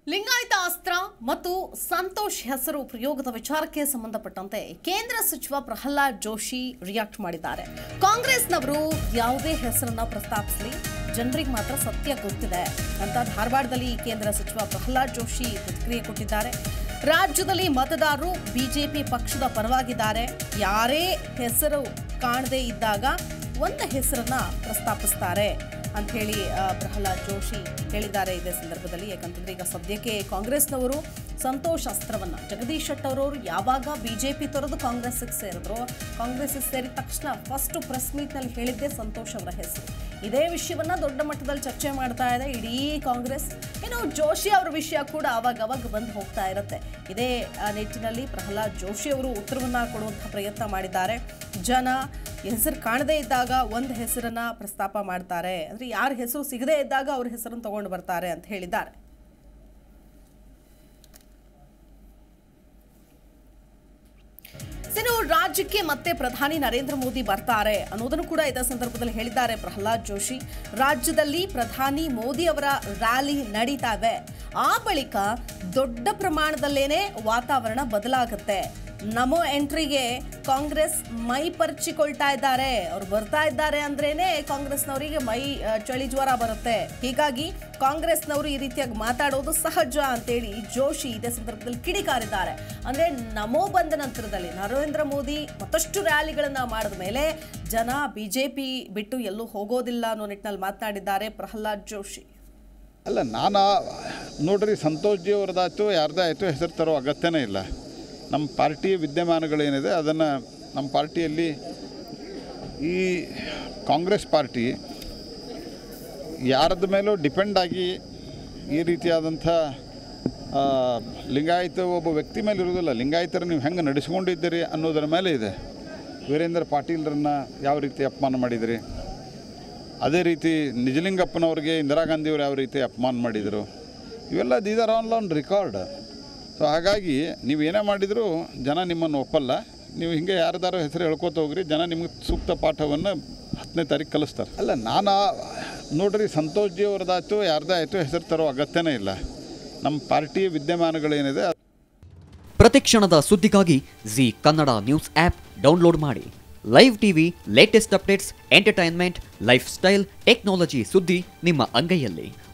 ಲಿಂಗಾಯತ ಅಸ್ತ್ರ ಮತ್ತು ಸಂತೋಷ್ ಹೆಸರು ಪ್ರಯೋಗದ ವಿಚಾರಕ್ಕೆ ಸಂಬಂಧಪಟ್ಟಂತೆ ಕೇಂದ್ರ ಸಚಿವ ಪ್ರಹ್ಲಾದ್ ಜೋಶಿ ರಿಯಾಕ್ಟ್ ಮಾಡಿದ್ದಾರೆ ಕಾಂಗ್ರೆಸ್ನವರು ಯಾವುದೇ ಹೆಸರನ್ನ ಪ್ರಸ್ತಾಪಿಸಲಿ ಜನರಿಗೆ ಮಾತ್ರ ಸತ್ಯ ಗೊತ್ತಿದೆ ಅಂತ ಧಾರವಾಡದಲ್ಲಿ ಕೇಂದ್ರ ಸಚಿವ ಪ್ರಹ್ಲಾದ್ ಜೋಶಿ ಪ್ರತಿಕ್ರಿಯೆ ಕೊಟ್ಟಿದ್ದಾರೆ ರಾಜ್ಯದಲ್ಲಿ ಮತದಾರರು ಬಿಜೆಪಿ ಪಕ್ಷದ ಪರವಾಗಿದ್ದಾರೆ ಯಾರೇ ಹೆಸರು ಕಾಣದೇ ಇದ್ದಾಗ ಒಂದು ಹೆಸರನ್ನ ಪ್ರಸ್ತಾಪಿಸ್ತಾರೆ ಅಂತ ಹೇಳಿ ಆ, ಪ್ರಹ್ಲಾದ್ ಜೋಶಿ ಹೇಳಿದ್ದಾರೆ ಇದೇ ಸಂದರ್ಭದಲ್ಲಿ ಯಾಕಂತಂದ್ರೆ ಈಗ ಸದ್ಯಕ್ಕೆ ಕಾಂಗ್ರೆಸ್ನವರು ಸಂತೋಷ್ ಅಸ್ತ್ರವನ್ನ ಜಗದೀಶ್ ಶೆಟ್ಟರ್ ಅವರು ಯಾವಾಗ ಬಿಜೆಪಿ ತೊರೆದು ಕಾಂಗ್ರೆಸ್ಗೆ ಸೇರಿದ್ರು ಕಾಂಗ್ರೆಸ್ಗೆ ಸೇರಿದ ತಕ್ಷಣ ಫಸ್ಟ್ ಪ್ರೆಸ್ ಮೀಟ್ನಲ್ಲಿ ಹೇಳಿದ್ದೆ ಸಂತೋಷ್ ಅವರ ಹೆಸರು ಇದೇ ವಿಷಯವನ್ನ ದೊಡ್ಡ ಮಟ್ಟದಲ್ಲಿ ಚರ್ಚೆ ಮಾಡ್ತಾ ಇದೆ ಇಡೀ ಕಾಂಗ್ರೆಸ್ ಇನ್ನು ಜೋಶಿ ಅವರ ವಿಷಯ ಕೂಡ ಅವಾಗ ಅವಾಗ ಬಂದು ಹೋಗ್ತಾ ಇರುತ್ತೆ ಇದೇ ಆ, ನಿಟ್ಟಿನಲ್ಲಿ ಪ್ರಹ್ಲಾದ್ ಜೋಶಿ ಅವರು ಉತ್ತರವನ್ನ ಕೊಡುವಂತಹ ಪ್ರಯತ್ನ ಮಾಡಿದ್ದಾರೆ ಜನ ಹೆಸರು ಕಾಣದೇ ಇದ್ದಾಗ ಒಂದು ಹೆಸರನ್ನ ಪ್ರಸ್ತಾಪ ಮಾಡ್ತಾರೆ ಅಂದ್ರೆ ಯಾರ ಹೆಸರು ಸಿಗದೇ ಇದ್ದಾಗ ಅವ್ರ ಹೆಸರನ್ನು ತಗೊಂಡು ಬರ್ತಾರೆ ಅಂತ ಹೇಳಿದ್ದಾರೆ ಇನ್ನು ರಾಜ್ಯಕ್ಕೆ ಮತ್ತೆ ಪ್ರಧಾನಿ ನರೇಂದ್ರ ಮೋದಿ ಬರ್ತಾರೆ ಅನ್ನೋದನ್ನು ಕೂಡ ಇದೇ ಸಂದರ್ಭದಲ್ಲಿ ಹೇಳಿದ್ದಾರೆ ಪ್ರಹ್ಲಾದ್ ಜೋಶಿ ರಾಜ್ಯದಲ್ಲಿ ಪ್ರಧಾನಿ ಮೋದಿ ಅವರ ರ್ಯಾಲಿ ನಡೀತಾವೆ ಆ ಬಳಿಕ ದೊಡ್ಡ ಪ್ರಮಾಣದಲ್ಲೇನೆ ವಾತಾವರಣ ಬದಲಾಗುತ್ತೆ ನಮೋ ಎಂಟ್ರಿಗೆ ಕಾಂಗ್ರೆಸ್ ಮೈ ಪರ್ಚಿಕೊಳ್ತಾ ಇದ್ದಾರೆ ಅವ್ರು ಬರ್ತಾ ಇದ್ದಾರೆ ಅಂದ್ರೇನೆ ಕಾಂಗ್ರೆಸ್ನವರಿಗೆ ಮೈ ಆ, ಚಳಿ ಜ್ವರ ಬರುತ್ತೆ ಹೀಗಾಗಿ ಕಾಂಗ್ರೆಸ್ನವರು ಈ ರೀತಿಯಾಗಿ ಮಾತಾಡೋದು ಸಹಜ ಅಂತೇಳಿ ಜೋಶಿ ಇದೇ ಸಂದರ್ಭದಲ್ಲಿ ಕಿಡಿಕಾರಿದ್ದಾರೆ ಅಂದ್ರೆ ನಮೋ ಬಂದ ನಂತರದಲ್ಲಿ ನರೇಂದ್ರ ಮೋದಿ ಮತ್ತಷ್ಟು ರ್ಯಾಲಿಗಳನ್ನ ಮಾಡಿದ ಮೇಲೆ ಜನ ಬಿಜೆಪಿ ಬಿಟ್ಟು ಎಲ್ಲೂ ಹೋಗೋದಿಲ್ಲ ಅನ್ನೋ ನಿಟ್ಟಿನಲ್ಲಿ ಮಾತನಾಡಿದ್ದಾರೆ ಪ್ರಹ್ಲಾದ್ ಜೋಶಿ ಅಲ್ಲ ನಾನು ನೋಡ್ರಿ ಸಂತೋಷ್ ಜಿ ಅವ್ರದ್ದಾಯ್ತು ಯಾರ್ದೇ ಆಯಿತು ಹೆಸರು ತರೋ ಅಗತ್ಯನೇ ಇಲ್ಲ ನಮ್ಮ ಪಾರ್ಟಿಯ ವಿದ್ಯಮಾನಗಳೇನಿದೆ ಅದನ್ನು ನಮ್ಮ ಪಾರ್ಟಿಯಲ್ಲಿ ಈ ಕಾಂಗ್ರೆಸ್ ಪಾರ್ಟಿ ಯಾರದ ಮೇಲೂ ಡಿಪೆಂಡ್ ಆಗಿ ಈ ರೀತಿಯಾದಂಥ ಆ, ಲಿಂಗಾಯತ ಒಬ್ಬ ವ್ಯಕ್ತಿ ಮೇಲೆ ಇರೋದಿಲ್ಲ ಲಿಂಗಾಯತರ ನೀವು ಹೆಂಗೆ ನಡೆಸ್ಕೊಂಡಿದ್ದೀರಿ ಅನ್ನೋದರ ಮೇಲೆ ಇದೆ ವೀರೇಂದ್ರ ಪಾಟೀಲ್ರನ್ನ ಯಾವ ರೀತಿ ಅಪಮಾನ ಮಾಡಿದಿರಿ ಅದೇ ರೀತಿ ನಿಜಲಿಂಗಪ್ಪನವ್ರಿಗೆ ಇಂದಿರಾ ಗಾಂಧಿಯವರು ಯಾವ ರೀತಿ ಅಪಮಾನ ಮಾಡಿದರು ಇವೆಲ್ಲ these are on on record so ಹಾಗಾಗಿ ನೀವು ಏನೇ ಮಾಡಿದರೂ ಜನ ನಿಮ್ಮನ್ನು ಒಪ್ಪಲ್ಲ ನೀವು ಹಿಂಗೆ ಯಾರ್ದಾರು ಹೆಸರು ಹೇಳ್ಕೊತ ಹೋಗ್ರಿ ಜನ ನಿಮಗೆ ಸೂಕ್ತ ಪಾಠವನ್ನು ಹತ್ತನೇ ತಾರೀಕು ಕಲಿಸ್ತಾರೆ ಅಲ್ಲ ನಾನು ನೋಡ್ರಿ ಸಂತೋಷ್ ಜಿ ಅವ್ರದ್ದಾಯ್ತು ಯಾರ್ದೇ ಆಯಿತು ಹೆಸರು ತರೋ ಅಗತ್ಯನೇ ಇಲ್ಲ ನಮ್ಮ ಪಾರ್ಟಿಯ ವಿದ್ಯಮಾನಗಳೇನಿದೆ ಪ್ರತಿಕ್ಷಣದ ಸುದ್ದಿಗಾಗಿ Zee Kannada news app download ಮಾಡಿ live TV latest updates entertainment lifestyle technology ಸುದ್ದಿ ನಿಮ್ಮ ಅಂಗೈಯಲ್ಲಿ